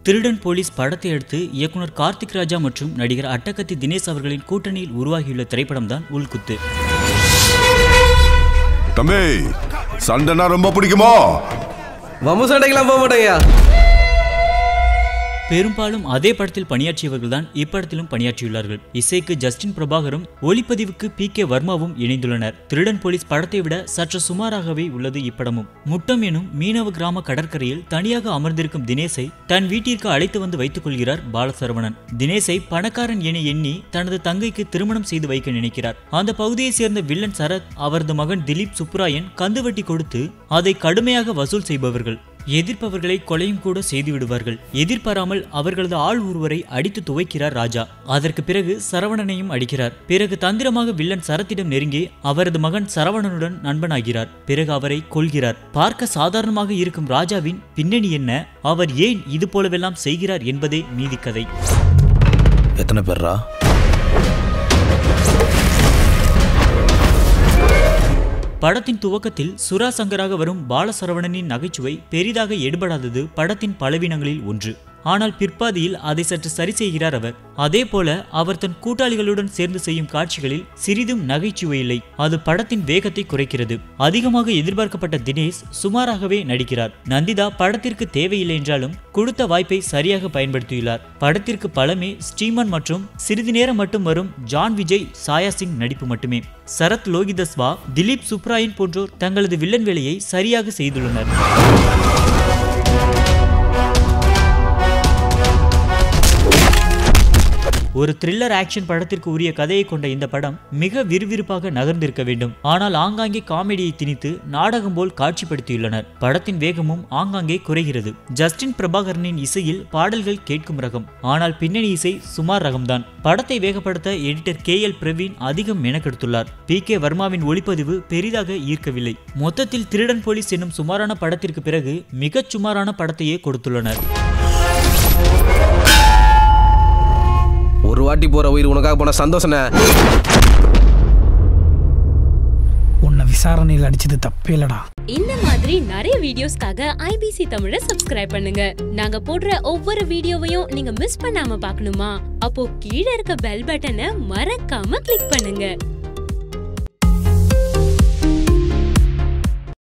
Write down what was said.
திருடன் போலீஸ் படத்தை அடுத்து இயக்குனர் கார்த்திக் ராஜா மற்றும் நடிகர் அட்டகத்தி தினேஷ் அவர்களின் கூட்டணியில் உருவாகியுள்ள திரைப்படம் தான் உள்குத்து தம்பி சண்டைனா ரொம்ப பிடிக்குமோ வம்பு சண்டைக்கெல்லாம் போக மாட்டேங்கய்யா பெரும்பாலும் அதே படத்தில் பணியாற்றியவர்கள் தான் இப்படத்திலும் பணியாற்றியுள்ளார்கள் இசைக்கு ஜஸ்டின் பிரபாகரும் ஒளிப்பதிவுக்கு பி கே வர்மாவும் இணைந்துள்ளனர் திருடன் போலீஸ் படத்தை விட சற்று சுமாராகவே உள்ளது இப்படமும் முட்டம் எனும் மீனவ கிராம கடற்கரையில் தனியாக அமர்ந்திருக்கும் தினேஷை தன் வீட்டிற்கு அழைத்து வந்து வைத்துக் கொள்கிறார் பாலசரவணன் தினேஷை பணக்காரன் என எண்ணி தனது தங்கைக்கு திருமணம் செய்து வைக்க நினைக்கிறார் அந்த பகுதியைச் சேர்ந்த வில்லன் சரத் அவரது மகன் திலீப் சுப்புராயன் கந்துவட்டி கொடுத்து அதை கடுமையாக வசூல் செய்பவர்கள் எதிர்ப்பவர்களை கொலையும் கூட செய்து விடுவார்கள் எதிர்பாராமல் அவர்களது ஆள் ஒருவரை அடித்து துவைக்கிறார் ராஜா அதற்கு பிறகு சரவணனையும் அடிக்கிறார் பிறகு தந்திரமாக வில்லன் சரத்திடம் நெருங்கி அவரது மகன் சரவணனுடன் நண்பனாகிறார் பிறகு அவரை கொல்கிறார் பார்க்க சாதாரணமாக இருக்கும் ராஜாவின் பின்னணி என்ன அவர் ஏன் இது போலவெல்லாம் செய்கிறார் என்பதே மீதி கதை எத்தனை பேர்ரா படத்தின் துவக்கத்தில் சுரா சங்கராக வரும் பாலசரவணனின் நகைச்சுவை பெரிதாக எடுபடாதது படத்தின் பலவீனங்களில் ஒன்று ஆனால் பிற்பாதியில் அதை சற்று சரி செய்கிறார் அவர் அதே போல அவர் தன் கூட்டாளிகளுடன் சேர்ந்து செய்யும் காட்சிகளில் சிறிதும் நகைச்சுவை இல்லை அது படத்தின் வேகத்தை குறைக்கிறது அதிகமாக எதிர்பார்க்கப்பட்ட தினேஷ் சுமாராகவே நடிக்கிறார் நந்திதா படத்திற்கு தேவையில்லை என்றாலும் கொடுத்த வாய்ப்பை சரியாக பயன்படுத்தியுள்ளார் படத்திற்கு பலமே ஸ்ரீமன் மற்றும் சிறிது நேரம் மட்டும் வரும் ஜான் விஜய் சாயா சிங் நடிப்பு மட்டுமே சரத் லோகிதஸ்வா திலீப் சுப்ராயன் போன்றோர் தங்களது வில்லன் வேலையை சரியாக செய்துள்ளனர் ஒரு த்ரில்லர் ஆக்ஷன் படத்திற்கு உரிய கதையை கொண்ட இந்த படம் மிக விறுவிறுப்பாக நகர்ந்திருக்க வேண்டும் ஆனால் ஆங்காங்கே காமெடியை திணித்து நாடகம் போல் காட்சிப்படுத்தியுள்ளனர் படத்தின் வேகமும் ஆங்காங்கே குறைகிறது ஜஸ்டின் பிரபாகரனின் இசையில் பாடல்கள் கேட்கும் ரகம் ஆனால் பின்னணி இசை சுமார் ரகம்தான் படத்தை வேகப்படுத்த எடிட்டர் கே எல் பிரவீன் அதிகம் மெனக்கெடுத்துள்ளார் பி கே வர்மாவின் ஒளிப்பதிவு பெரிதாக ஈர்க்கவில்லை மொத்தத்தில் திருடன் போலீஸ் என்னும் சுமாரான படத்திற்கு பிறகு மிகச் சுமாரான படத்தையே கொடுத்துள்ளனர் ஒரு வாட்டி போற உயிர் உனக்காக போன சந்தோஷனே உன்னை விசாரணையில் அடிச்சது தப்பே இல்லடா இந்த மாதிரி நிறைய வீடியோஸ்க்காக ஐபிசி தமிழை சப்ஸ்கிரைப் பண்ணுங்க நாங்க போடுற ஒவ்வொரு வீடியோவையும் நீங்க மிஸ் பண்ணாம பார்க்கணுமா அப்போ கீழே இருக்க பெல் பட்டனை மறக்காம கிளிக் பண்ணுங்க